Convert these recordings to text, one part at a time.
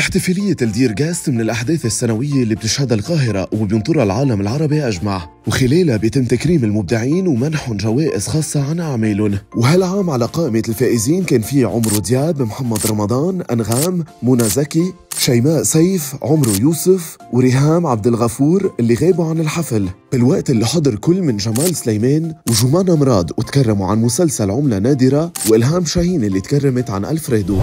احتفالية الدير جاست من الأحداث السنوية اللي بتشهدها القاهرة وبينطرها العالم العربي أجمع وخلالها بيتم تكريم المبدعين ومنحهم جوائز خاصة عن أعمالهم وهالعام على قائمة الفائزين كان في عمرو دياب محمد رمضان أنغام منى زكي شيماء سيف عمرو يوسف وريهام عبد الغفور اللي غابوا عن الحفل بالوقت اللي حضر كل من جمال سليمان وجمانة مراد وتكرموا عن مسلسل عملة نادرة وإلهام شاهين اللي تكرمت عن ألفريدو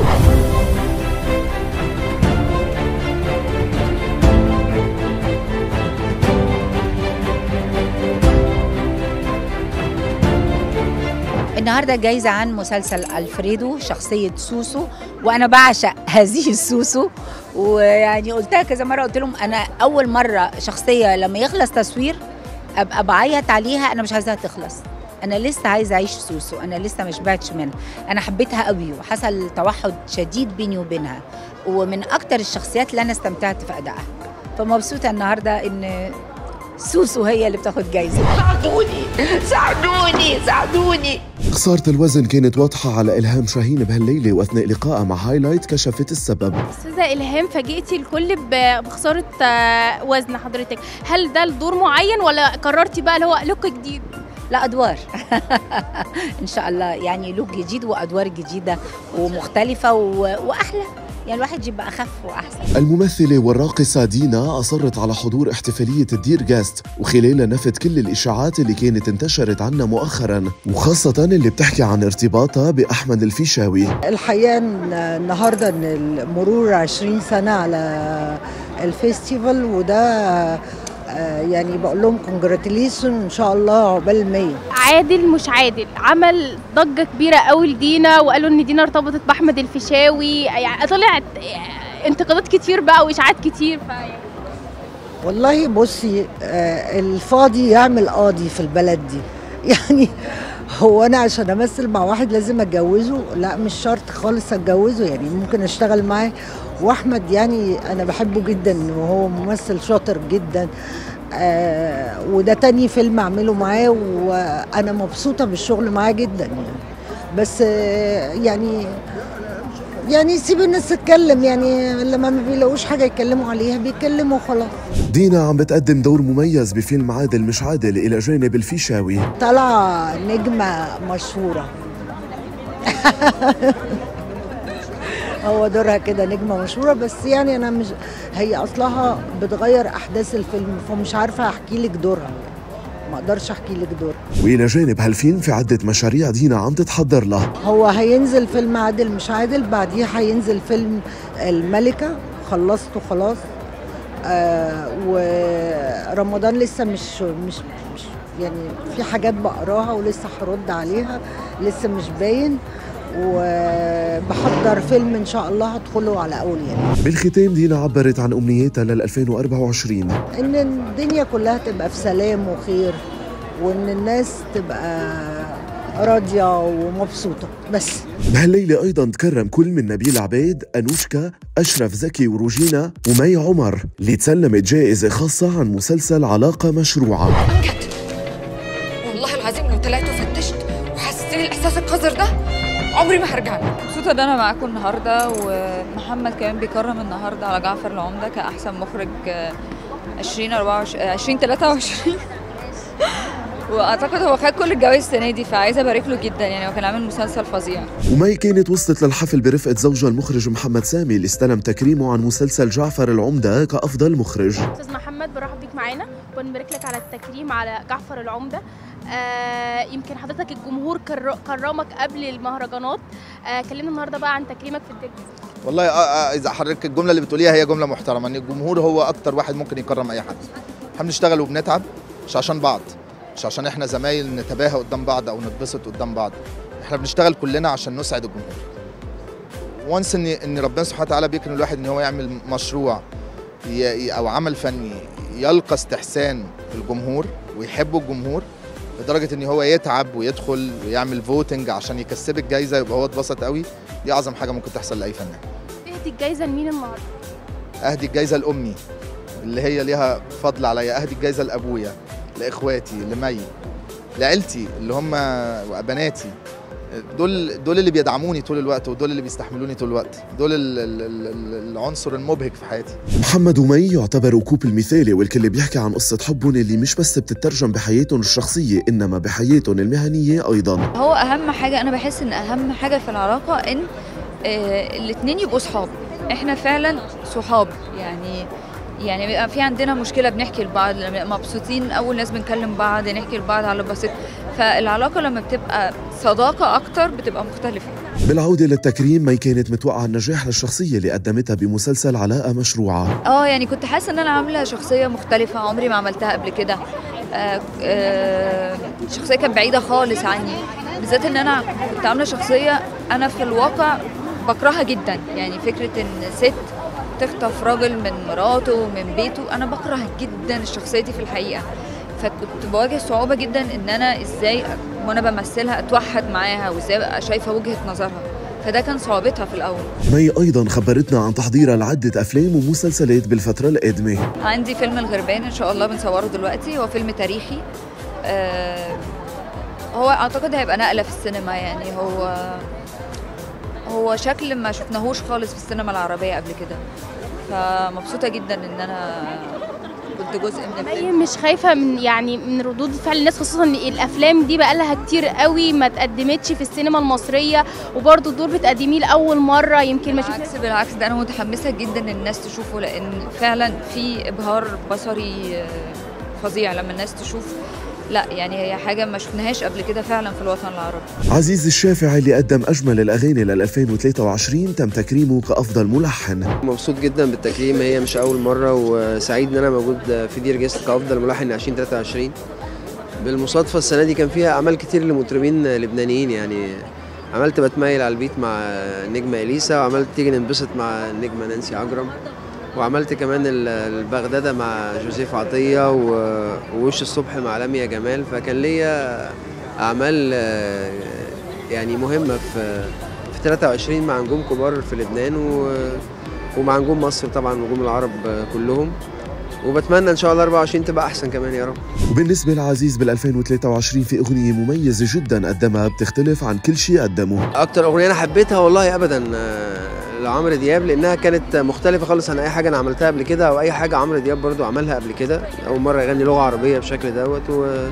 النهارده جايزه عن مسلسل الفريدو شخصيه سوسو وانا بعشق هذه السوسو ويعني قلتها كذا مره قلت لهم انا اول مره شخصيه لما يخلص تصوير ابقى بعيط عليها انا مش عايزاها تخلص انا لسه عايزه اعيش سوسو انا لسه مش بعتش منها انا حبيتها قوي وحصل توحد شديد بيني وبينها ومن اكتر الشخصيات اللي انا استمتعت في ادائها فمبسوطه النهارده ان سوسو هي اللي بتاخد جايزه ساعدوني ساعدوني ساعدوني خسارة الوزن كانت واضحة على إلهام شاهين بهالليلة وأثناء لقائها مع هايلايت كشفت السبب استاذه الهام فاجئتي الكل ب- بخساره آه، وزن حضرتك هل ده لدور معين ولا قررتي بقى اللي هو لوك جديد لا ادوار ان شاء الله يعني لوك جديد وادوار جديده ومختلفه و... واحلى يعني الواحد يبقى اخف واحسن الممثلة والراقصة دينا أصرت على حضور احتفالية الدير جاست وخلالها نفت كل الإشاعات اللي كانت انتشرت عنها مؤخرا وخاصة اللي بتحكي عن ارتباطها بأحمد الفيشاوي الحقيقه إن النهارده ان مرور 20 سنه على الفيستيفال وده آه، يعني بقول لهم كونجراتيليشن ان شاء الله عقبال 100 عادل مش عادل عمل ضجه كبيره قوي لدينا وقالوا ان دينا ارتبطت باحمد الفيشاوي يعني طلعت آه، انتقادات كتير بقى واشاعات كتير ف والله بصي آه، الفاضي يعمل قاضي في البلد دي يعني هو انا عشان امثل مع واحد لازم اتجوزه لا مش شرط خالص اتجوزه يعني ممكن اشتغل معاه واحمد يعني انا بحبه جدا وهو ممثل شاطر جدا آه وده تاني فيلم اعمله معاه وانا مبسوطه بالشغل معاه جدا يعني بس آه يعني يعني سيب الناس تتكلم يعني لما ما بيلاقوش حاجه يتكلموا عليها بيتكلموا خلاص دينا عم بتقدم دور مميز بفيلم عادل مش عادل إلى جانب الفيشاوي طالعه نجمه مشهوره هو دورها كده نجمه مشهوره بس يعني انا مش هي اصلها بتغير احداث الفيلم فمش عارفه احكي لك دورها ما اقدرش احكي لك دورها وإلى جانب هالفيلم في عدة مشاريع دينا عم تتحضر لها هو هينزل فيلم عادل مش عادل بعديه هينزل فيلم الملكه خلصته خلاص آه ورمضان لسه مش مش مش يعني في حاجات بقراها ولسه هرد عليها لسه مش باين وبحضر فيلم ان شاء الله هدخله على اول يناير بالختام دينا عبرت عن أمنياتها لل 2024 ان الدنيا كلها تبقى في سلام وخير وان الناس تبقى راضيه ومبسوطه بس بهالليلة أيضا تكرم كل من نبيل عبيد أنوشكا أشرف زكي وروجينا ومي عمر اللي تسلمت جائزة خاصة عن مسلسل علاقة مشروعة والله العظيم لو طلعت وفتشت وحسستني الاحساس القذر ده عمري ما هرجع لك مبسوطة ان انا معاكم النهارده ومحمد كمان بيكرم النهارده على جعفر العمدة كأحسن مخرج آه، 2024 آه، 2023 واعتقد هو خد كل الجوائز السنة دي فعايزة ابارك له جدا يعني هو كان عامل مسلسل فظيع ومي كانت وصلت للحفل برفقة زوجها المخرج محمد سامي اللي استلم تكريمه عن مسلسل جعفر العمدة كأفضل مخرج استاذ محمد برحب بيك معانا ونبارك لك على التكريم على جعفر العمده آه يمكن حضرتك الجمهور كر- كرمك قبل المهرجانات آه كلمنا النهارده بقى عن تكريمك في الدجل والله آه آه اذا حضرتك الجمله اللي بتقوليها هي جمله محترمه ان الجمهور هو اكتر واحد ممكن يكرم اي حد احنا بنشتغل وبنتعب مش عشان بعض مش عشان احنا زمايل نتباهى قدام بعض او نتبسط قدام بعض احنا بنشتغل كلنا عشان نسعد الجمهور وانس ان ان ربنا سبحانه وتعالى بيكرم الواحد ان هو يعمل مشروع ي- ي- او عمل فني يلقى استحسان الجمهور ويحبه الجمهور لدرجه ان هو يتعب ويدخل ويعمل فوتنج عشان يكسبك جايزه يبقى هو اتبسط قوي دي اعظم حاجه ممكن تحصل لاي فنان تهدي الجايزه لمين النهارده اهدي الجايزه لامي اللي هي ليها فضل عليا اهدي الجايزه لابويا لاخواتي لمي لعيلتي اللي هم بناتي دول دول اللي بيدعموني طول الوقت ودول اللي بيستحملوني طول الوقت دول ال- ال- ال- العنصر المبهج في حياتي محمد ومي يعتبر كوب المثالي والكل بيحكي عن قصة حبهم اللي مش بس بتترجم بحياتهم الشخصية إنما بحياتهم المهنية أيضا هو اهم حاجه انا بحس ان اهم حاجه في العلاقه ان آه الاتنين يبقوا صحاب احنا فعلا صحاب يعني يعني بيبقى في عندنا مشكله بنحكي لبعض لما نبقى مبسوطين اول ناس بنكلم بعض نحكي لبعض على بسيط فالعلاقه لما بتبقى صداقه اكتر بتبقى مختلفه بالعودة للتكريم مي كانت متوقعة النجاح للشخصية اللي قدمتها بمسلسل علاقة مشروعة اه يعني كنت حاسه ان انا عامله شخصيه مختلفه عمري ما عملتها قبل كده آه، آه، شخصيه كانت بعيده خالص عني بالذات ان انا كنت عامله شخصيه انا في الواقع بكرهها جدا يعني فكره ان ست تخطف راجل من مراته ومن بيته انا بكره جدا الشخصيه دي في الحقيقه فكنت بواجه صعوبه جدا ان انا ازاي وانا بمثلها اتوحد معاها وازاي ابقى شايفه وجهه نظرها فده كان صعوبتها في الاول مي أيضا خبرتنا عن تحضيرها لعدة أفلام ومسلسلات بالفترة القادمة عندي فيلم الغربان ان شاء الله بنصوره دلوقتي هو فيلم تاريخي آه هو اعتقد هيبقى نقله في السينما يعني هو هو شكل ما شفناهوش خالص في السينما العربيه قبل كده فمبسوطه جدا ان انا كنت جزء من مي الفيلم مش خايفه من يعني من ردود فعل الناس خصوصا ان الافلام دي بقى لها كتير قوي ما اتقدمتش في السينما المصريه وبرضه الدور بتقدميه لاول مره يمكن ما شفناش بالعكس بالعكس ده انا متحمسه جدا ان الناس تشوفه لان فعلا في ابهار بصري آه، فظيع لما الناس تشوف لا يعني هي حاجه ما شفناهاش قبل كده فعلا في الوطن العربي عزيز الشافعي اللي قدم أجمل الأغاني لل 2023 تم تكريمه كأفضل ملحن مبسوط جدا بالتكريم هي مش اول مره وسعيد ان انا موجود في دير جيست كافضل ملحن 2023 بالمصادفه السنه دي كان فيها اعمال كتير لمطربين لبنانيين يعني عملت بتميل على البيت مع النجمه اليسا وعملت تيجي ننبسط مع النجمه نانسي عجرم وعملت كمان ال- البغدادة مع جوزيف عطية و- ووش الصبح مع لميا جمال فكان ليا أعمال آه، يعني مهمة في في 23 مع نجوم كبار في لبنان و ومع نجوم مصر طبعا نجوم العرب كلهم وبتمنى ان شاء الله 24 تبقى احسن كمان يا رب وبالنسبة لعزيز بال 2023 في أغنية مميزة جدا قدمها بتختلف عن كل شيء قدمه اكتر اغنيه انا حبيتها والله ابدا آه، لعمرو دياب لانها كانت مختلفه خالص عن اي حاجه انا عملتها قبل كده او اي حاجه عمرو دياب برضو عملها قبل كده اول مره يغني لغه عربيه بالشكل دوت و...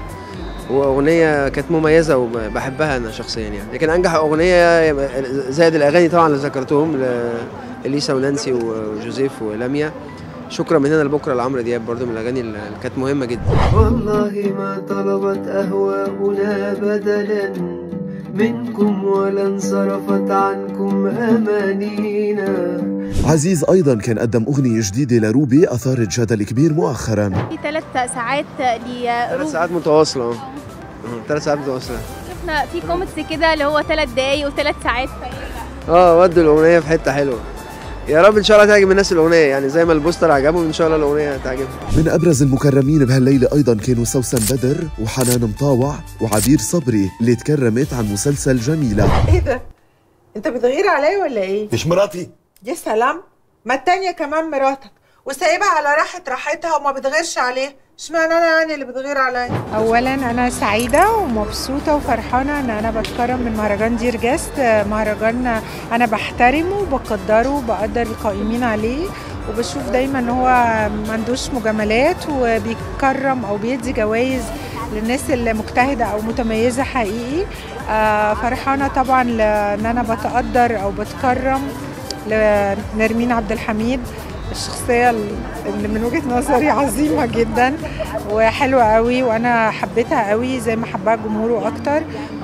واغنيه كانت مميزه وبحبها انا شخصيا يعني لكن انجح اغنيه زائد الاغاني طبعا اللي ذكرتهم لاليسا ونانسي وجوزيف ولميا شكرا من هنا لبكره لعمرو دياب برضو من الاغاني اللي كانت مهمه جدا والله ما طلبت أهواؤنا بدلا منكم ولا انصرفت عنكم أمانينا عزيز أيضا كان قدم أغنية جديدة لروبي أثارت جدل كبير مؤخرا في ثلاث ساعات ثلاث لروبي ساعات متواصله اه ثلاث ساعات متواصله شفنا في كوميكس كده اللي هو ثلاث دقايق وثلاث ساعات اه ودوا الاغنيه في حته حلوه يا رب ان شاء الله تعجب الناس الاغنيه يعني زي ما البوستر عجبهم ان شاء الله الاغنيه تعجبهم من أبرز المكرمين بهالليلة أيضا كانوا سوسن بدر وحنان مطاوع وعبير صبري اللي تكرمت عن مسلسل جميلة ايه ده؟ انت بتغير عليا ولا ايه؟ مش مراتي يا سلام ما التانية كمان مراتك وسايبها على راحة راحتها وما بتغيرش عليها اشمعنى انا يعني اللي بتغير عليا اولا انا سعيده ومبسوطه وفرحانه ان انا بتكرم من مهرجان دير جاست مهرجان انا بحترمه وبقدره وبقدر القائمين عليه وبشوف دايما ان هو ما عندوش مجاملات وبيكرم او بيدي جوائز للناس اللي مجتهده او متميزه حقيقي آه، فرحانه طبعا لان انا بتقدر او بتكرم لنرمين عبد الحميد الشخصية اللي من وجهة نظري عظيمة جدا وحلوة قوي وأنا حبيتها قوي زي ما حبها جمهوره أكتر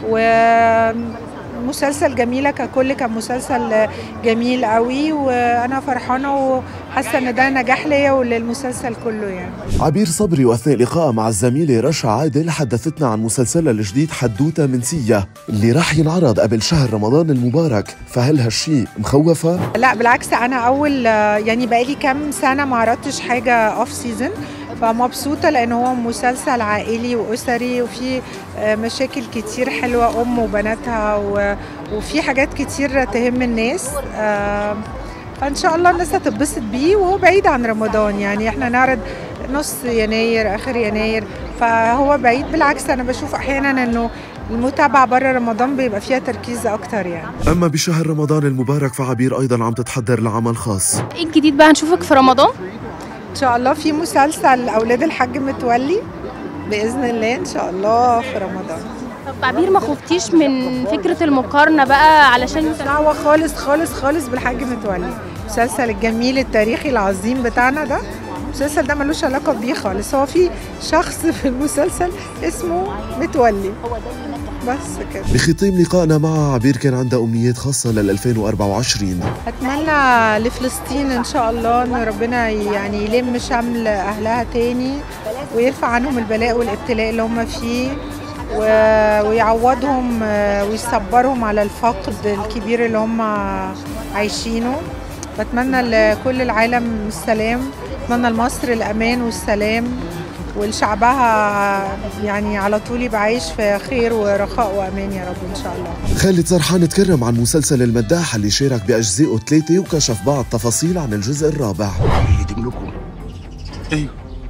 ومسلسل جميلة ككل كان مسلسل جميل قوي وأنا فرحانة وحاسة إن ده نجاح ليا وللمسلسل كله يعني عبير صبري وأثناء لقائها مع الزميلة رشا عادل حدثتنا عن مسلسلها الجديد حدوتة من سيا اللي راح ينعرض قبل شهر رمضان المبارك فهل هالشي مخوفة؟ لا بالعكس أنا أول يعني بقالي كام سنة ما عرضتش حاجة أوف سيزون فمبسوطة لأن هو مسلسل عائلي وأسري وفي مشاكل كتير حلوة أم وبناتها و- وفي حاجات كتير تهم الناس آه، فإن شاء الله الناس هتتبسط بيه وهو بعيد عن رمضان يعني احنا نعرض نص يناير آخر يناير فهو بعيد بالعكس أنا بشوف أحيانا إنه المتابعه بره رمضان بيبقى فيها تركيز اكتر يعني أما بشهر رمضان المبارك فعبير أيضا عم تتحضر لعمل خاص ايه الجديد بقى هنشوفك في رمضان ان شاء الله في مسلسل اولاد الحاج متولي باذن الله ان شاء الله في رمضان طب عبير ما خفتيش من فكره المقارنه بقى علشان دعوه خالص خالص خالص بالحاج متولي المسلسل الجميل التاريخي العظيم بتاعنا ده المسلسل ده ملوش علاقه بيه خالص هو في شخص في المسلسل اسمه متولي بس كده بختام لقائنا مع عبير كان عندها أمنيات خاصة لل 2024 اتمنى لفلسطين ان شاء الله ان ربنا يعني يلم شمل اهلها تاني ويرفع عنهم البلاء والابتلاء اللي هم فيه و- ويعوضهم آه، ويصبرهم على الفقد الكبير اللي هم عايشينه بتمنى لكل العالم السلام بتمنى لمصر الامان والسلام ولشعبها يعني على طول يبقى عايش في خير ورخاء وامان يا رب ان شاء الله خالد سرحان تكرم عن مسلسل المداح اللي شارك بأجزائه ثلاثة وكشف بعض تفاصيل عن الجزء الرابع اللي تملكه ايوه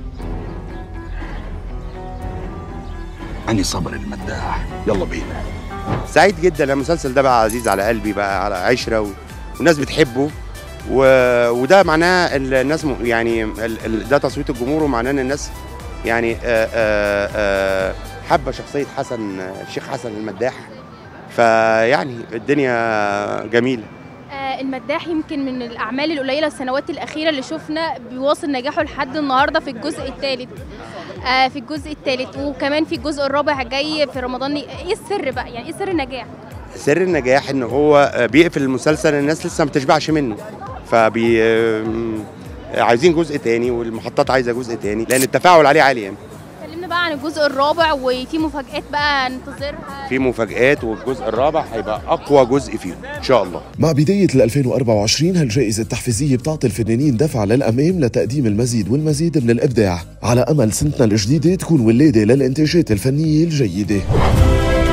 أني صبر المداح يلا بينا سعيد جدا المسلسل ده بقى عزيز على قلبي بقى على عشره و... والناس بتحبه و... وده معناه ال- الناس م... يعني ال... ال... ده تصويت الجمهور ومعناه ان الناس يعني آه، آه، آه، حابه شخصيه حسن الشيخ حسن المداح فيعني الدنيا جميله آه، المداح يمكن من الاعمال القليله السنوات الاخيره اللي شفنا بيواصل نجاحه لحد النهارده في الجزء الثالث آه، في الجزء الثالث وكمان في الجزء الرابع جاي في رمضان ايه السر بقى يعني ايه سر النجاح سر النجاح ان هو آه، بيقفل المسلسل الناس لسه ما بتشبعش منه فبي آم، عايزين جزء تاني والمحطات عايزه جزء تاني لان التفاعل عليه عالي يعني اتكلمنا بقى عن الجزء الرابع وفي مفاجآت بقى ننتظرها في مفاجآت والجزء الرابع هيبقى اقوى جزء فيه ان شاء الله مع بداية ال 2024 هالجائزة التحفيزية بتعطي الفنانين دفعة للأمام لتقديم المزيد والمزيد من الإبداع على أمل سنتنا الجديدة تكون ولادة للإنتاجات الفنية الجيدة